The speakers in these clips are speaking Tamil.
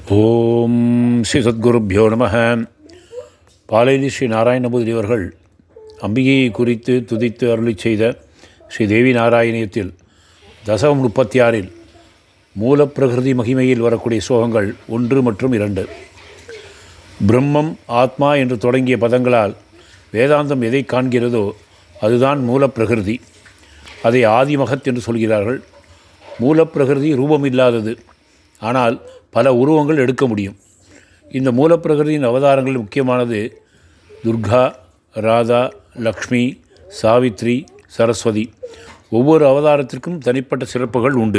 ஓம் ஸ்ரீ சத்குருப்பியோ நம பாலேலி ஸ்ரீ நாராயணபூதி அவர்கள் அம்பிகையை குறித்து துதித்து அருளி செய்த ஸ்ரீ தேவி நாராயணியத்தில் தசகம் முப்பத்தி ஆறில் மூலப்பிரகிருதி மகிமையில் வரக்கூடிய ஸ்லோகங்கள் ஒன்று மற்றும் இரண்டு பிரம்மம் ஆத்மா என்று தொடங்கிய பதங்களால் வேதாந்தம் எதை காண்கிறதோ அதுதான் மூலப்பிரகிருதி அதை ஆதிமகத் என்று சொல்கிறார்கள் மூலப்பிரகிருதி ரூபமில்லாதது ஆனால் பல உருவங்கள் எடுக்க முடியும் இந்த மூலப்பிரகிருதியின் அவதாரங்களில் முக்கியமானது துர்கா ராதா லக்ஷ்மி சாவித்ரி சரஸ்வதி ஒவ்வொரு அவதாரத்திற்கும் தனிப்பட்ட சிறப்புகள் உண்டு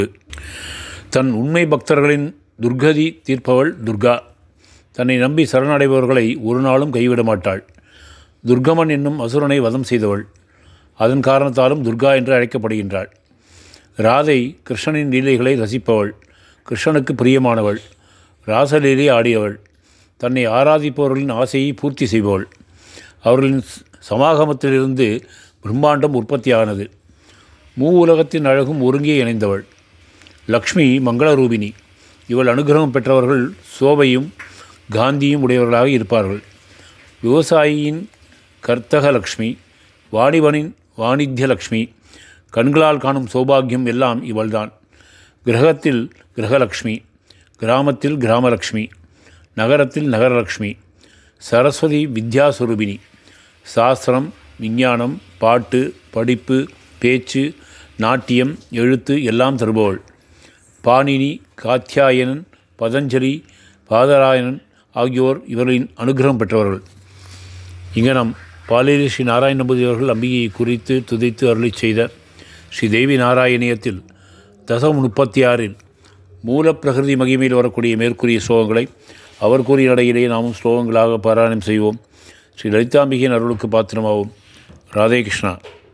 தன் உண்மை பக்தர்களின் துர்கதி தீர்ப்பவள் துர்கா தன்னை நம்பி சரணடைபவர்களை ஒரு நாளும் கைவிட மாட்டாள் துர்கமன் என்னும் அசுரனை வதம் செய்தவள் அதன் காரணத்தாலும் துர்கா என்று அழைக்கப்படுகின்றாள் ராதை கிருஷ்ணனின் லீலைகளை ரசிப்பவள் கிருஷ்ணனுக்கு பிரியமானவள் ராசலீலை ஆடியவள் தன்னை ஆராதிப்பவர்களின் ஆசையை பூர்த்தி செய்பவள் அவர்களின் சமாகமத்திலிருந்து பிரம்மாண்டம் உற்பத்தியானது மூ உலகத்தின் அழகும் ஒருங்கே இணைந்தவள் லக்ஷ்மி மங்களரூபிணி இவள் அனுகிரகம் பெற்றவர்கள் சோபையும் காந்தியும் உடையவர்களாக இருப்பார்கள் விவசாயியின் கர்த்தக லக்ஷ்மி வாணிபனின் வாணித்ய லக்ஷ்மி கண்களால் காணும் சௌபாகியம் எல்லாம் இவள்தான் கிரகத்தில் கிரகலக்ஷ்மி கிராமத்தில் கிராமலக்ஷ்மி நகரத்தில் நகரலக்ஷ்மி சரஸ்வதி வித்யாஸ்வரூபிணி சாஸ்திரம் விஞ்ஞானம் பாட்டு படிப்பு பேச்சு நாட்டியம் எழுத்து எல்லாம் தருபவள் பாணினி காத்தியாயனன் பதஞ்சலி பாதராயணன் ஆகியோர் இவர்களின் அனுகிரகம் பெற்றவர்கள் இங்கே நம் பாலேரி ஸ்ரீ நாராயணபதி அவர்கள் அம்பிகையை குறித்து துதித்து அருளி செய்த ஸ்ரீ தேவி நாராயணியத்தில் தசம் முப்பத்தி ஆறில் மூலப்பிரகிருதி மகிமையில் வரக்கூடிய மேற்கூறிய ஸ்லோகங்களை அவர் கூறிய நடையிலேயே நாமும் ஸ்லோகங்களாக பாராயணம் செய்வோம் ஸ்ரீ லலிதாம்பிகையின் அருளுக்கு பாத்திரமாவோம் ராதே கிருஷ்ணா